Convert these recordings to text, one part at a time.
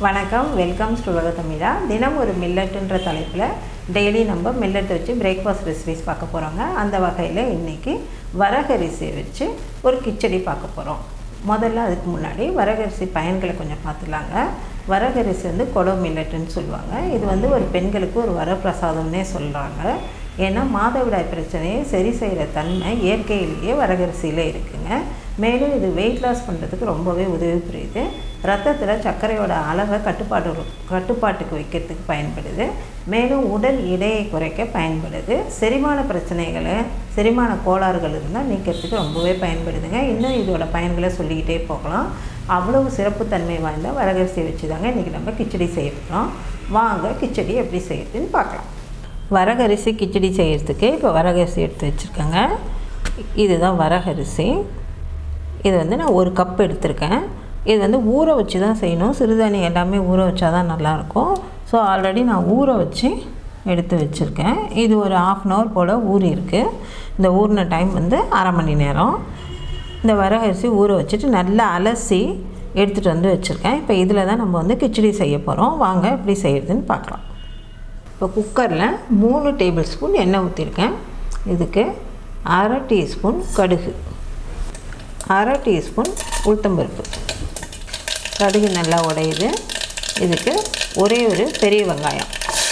வணக்கம் welcome to தமிழா தினம் ஒரு மில்லட்டுன்ற தலைப்பில் டெய்லி நம்ம மில்லட் வச்சு பிரேக்ஃபாஸ்ட் ரெசிபிஸ் பார்க்க போகிறோங்க அந்த வகையில் இன்றைக்கி வரகரிசியை வச்சு ஒரு கிச்சடி பார்க்க போகிறோம் முதல்ல அதுக்கு முன்னாடி வரகரிசி பயன்களை கொஞ்சம் பார்த்துலாங்க வரகரிசி வந்து கொடோ மில்லட்டுன்னு சொல்லுவாங்க இது வந்து ஒரு பெண்களுக்கு ஒரு வரப்பிரசாதம்னே சொல்கிறாங்க ஏன்னா மாதவிடாய் பிரச்சனையை சரி செய்கிற தன்மை இயற்கையிலேயே வரகரிசியில் இருக்குங்க மேலும் இது வெயிட் லாஸ் பண்ணுறதுக்கு ரொம்பவே உதவி புரியுது ரத்தத்தில் சர்க்கரையோட அளவை கட்டுப்பாடு கட்டுப்பாட்டுக்கு வைக்கிறதுக்கு பயன்படுது மேலும் உடல் எடையை குறைக்க பயன்படுது செரிமான பிரச்சனைகளை செரிமான கோளாறுகள் இருந்தால் நீக்கிறதுக்கு ரொம்பவே பயன்படுதுங்க இன்னும் இதோட பயன்களை சொல்லிக்கிட்டே போகலாம் அவ்வளவு சிறப்புத்தன்மை வாய்ந்த வரகரிசியை வச்சு தாங்க இன்றைக்கி நம்ம கிச்சடி செய்ய போகிறோம் வாங்க கிச்சடி எப்படி செய்யறதுன்னு பார்க்கலாம் வரகரிசி கிச்சடி செய்கிறதுக்கு இப்போ வரகரிசி எடுத்து வச்சுருக்கேங்க இதுதான் வரகரிசி இது வந்து நான் ஒரு கப் எடுத்திருக்கேன் இது வந்து ஊற வச்சு தான் செய்யணும் சிறுதானியம் எல்லாமே ஊற வச்சா தான் நல்லாயிருக்கும் ஸோ ஆல்ரெடி நான் ஊற வச்சு எடுத்து வச்சுருக்கேன் இது ஒரு ஆஃப் அன் ஹவர் போல் ஊறி இருக்குது இந்த ஊறின டைம் வந்து அரை மணி நேரம் இந்த வரகரிசி ஊற வச்சுட்டு நல்லா அலசி எடுத்துகிட்டு வந்து வச்சுருக்கேன் இப்போ இதில் தான் நம்ம வந்து கிச்சடி செய்ய போகிறோம் வாங்க எப்படி செய்கிறதுன்னு பார்க்கலாம் இப்போ குக்கரில் மூணு டேபிள் ஸ்பூன் எண்ணெய் ஊற்றிருக்கேன் இதுக்கு அரை டீஸ்பூன் கடுகு அரை டீஸ்பூன் உளுத்தம்பருப்பு கடுகு நல்லா உடையுது இதுக்கு ஒரே ஒரு பெரிய வெங்காயம்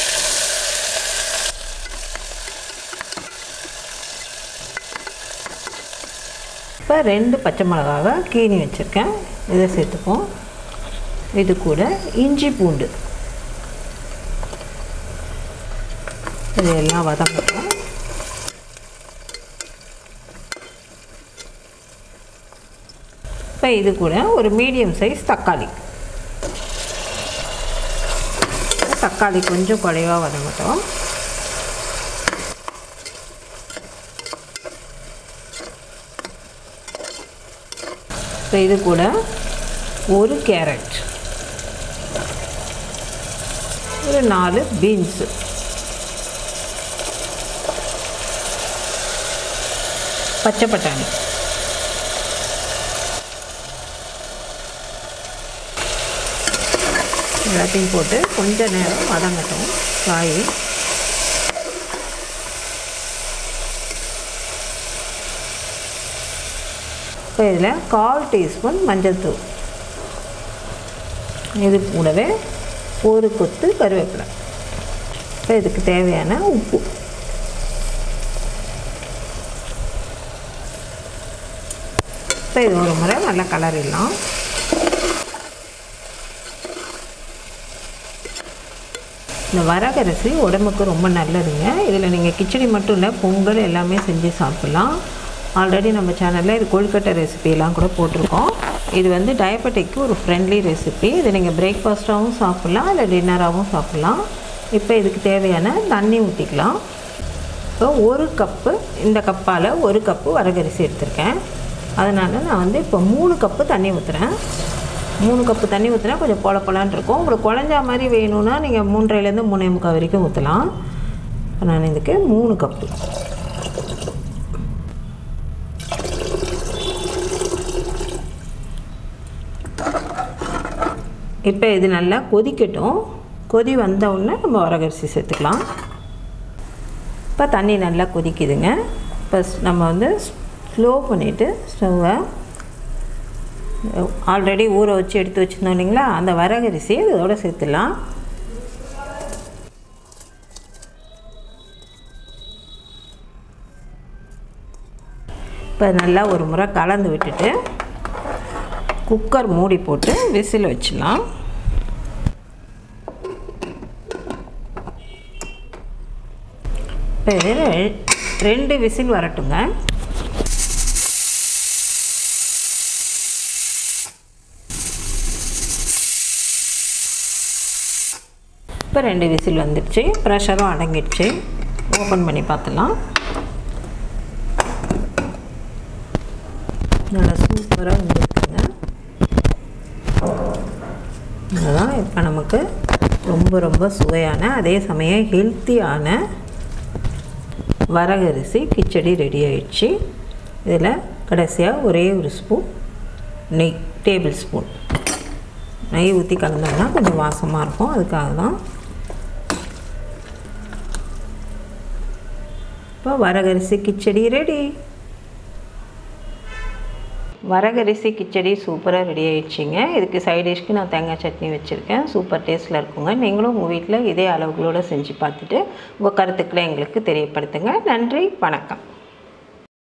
இப்போ ரெண்டு பச்சை மிளகாவை கீனி வச்சுருக்கேன் இதை சேர்த்துப்போம் இது கூட இஞ்சி பூண்டு இது எல்லாம் வதங்கட்டும் இப்போ இது கூட ஒரு மீடியம் சைஸ் தக்காளி தக்காளி கொஞ்சம் குறைவாக வதங்கட்டும் இப்போ இது கூட ஒரு கேரட் ஒரு நாலு பீன்ஸு பச்சை பட்டாணி எல்லாத்தையும் போட்டு கொஞ்ச நேரம் வதங்கட்டும் காய் இப்போ இதில் கால் டீஸ்பூன் மஞ்சள் தூள் இது கூடவே ஒரு கொத்து கருவேப்பிலை இப்போ இதுக்கு தேவையான உப்பு இப்போ இது ஒரு முறை நல்லா கலரிடலாம் இந்த வரகரிசி உடம்புக்கு ரொம்ப நல்லதுங்க இதில் நீங்கள் கிச்சடி மட்டும் இல்லை பொங்கல் எல்லாமே செஞ்சு சாப்பிட்லாம் ஆல்ரெடி நம்ம சேனலில் இது கொழுக்கட்டை ரெசிபியெல்லாம் கூட போட்டிருக்கோம் இது வந்து டயபெட்டிக்கு ஒரு ஃப்ரெண்ட்லி ரெசிபி இது நீங்கள் பிரேக்ஃபாஸ்ட்டாகவும் சாப்பிட்லாம் இல்லை டின்னராகவும் சாப்பிட்லாம் இப்போ இதுக்கு தேவையான தண்ணி ஊற்றிக்கலாம் இப்போ ஒரு கப்பு இந்த கப்பால் ஒரு கப்பு வரகரிசி எடுத்திருக்கேன் அதனால் நான் வந்து இப்போ மூணு கப்பு தண்ணி ஊற்றுறேன் மூணு கப்பு தண்ணி ஊற்றினா கொஞ்சம் பொல பொலான் இருக்கும் உங்களுக்கு குழஞ்சா மாதிரி வேணும்னா நீங்கள் மூன்றையிலேருந்து மூணே முக்கால் வரைக்கும் ஊற்றலாம் இப்போ நான் இதுக்கு மூணு கப்பு இப்போ இது நல்லா கொதிக்கட்டும் கொதி வந்த உடனே நம்ம வரகரிசி சேர்த்துக்கலாம் இப்போ தண்ணி நல்லா கொதிக்குதுங்க இப்போ நம்ம வந்து ஸ்லோ பண்ணிவிட்டு ஸ்டவ்வை ஆல்ரெடி ஊற வச்சு எடுத்து வச்சுருந்தோம் இல்லைங்களா அந்த வரகரிசி இதோட சேர்த்துடலாம் இப்போ நல்லா ஒரு முறை கலந்து விட்டுட்டு குக்கர் மூடி போட்டு விசில் வச்சிடலாம் இப்போ இது ரெண்டு விசில் வரட்டுங்க இப்போ ரெண்டு விசில் வந்துடுச்சு ப்ரெஷரும் அடங்கிடுச்சு ஓப்பன் பண்ணி பார்த்துலாம் நல்லா சூப்பராக வந்துருக்குங்க இதுதான் இப்போ நமக்கு ரொம்ப ரொம்ப சுவையான அதே சமயம் ஹெல்த்தியான வரகரிசி கிச்சடி ரெடி ஆயிடுச்சு இதில் கடைசியாக ஒரே ஒரு ஸ்பூன் நெய் டேபிள் ஸ்பூன் நெய் ஊற்றி கலந்தோம்னா கொஞ்சம் வாசமாக இருக்கும் அதுக்காக தான் இப்போ வரகரிசி கிச்சடி ரெடி வரகரிசி கிச்சடி சூப்பராக ரெடி ஆயிடுச்சுங்க இதுக்கு சைட் டிஷ்க்கு நான் தேங்காய் சட்னி வச்சுருக்கேன் சூப்பர் டேஸ்ட்டில் இருக்குங்க நீங்களும் உங்கள் வீட்டில் இதே அளவுகளோடு செஞ்சு பார்த்துட்டு உங்கள் கருத்துக்களை எங்களுக்கு தெரியப்படுத்துங்க நன்றி வணக்கம்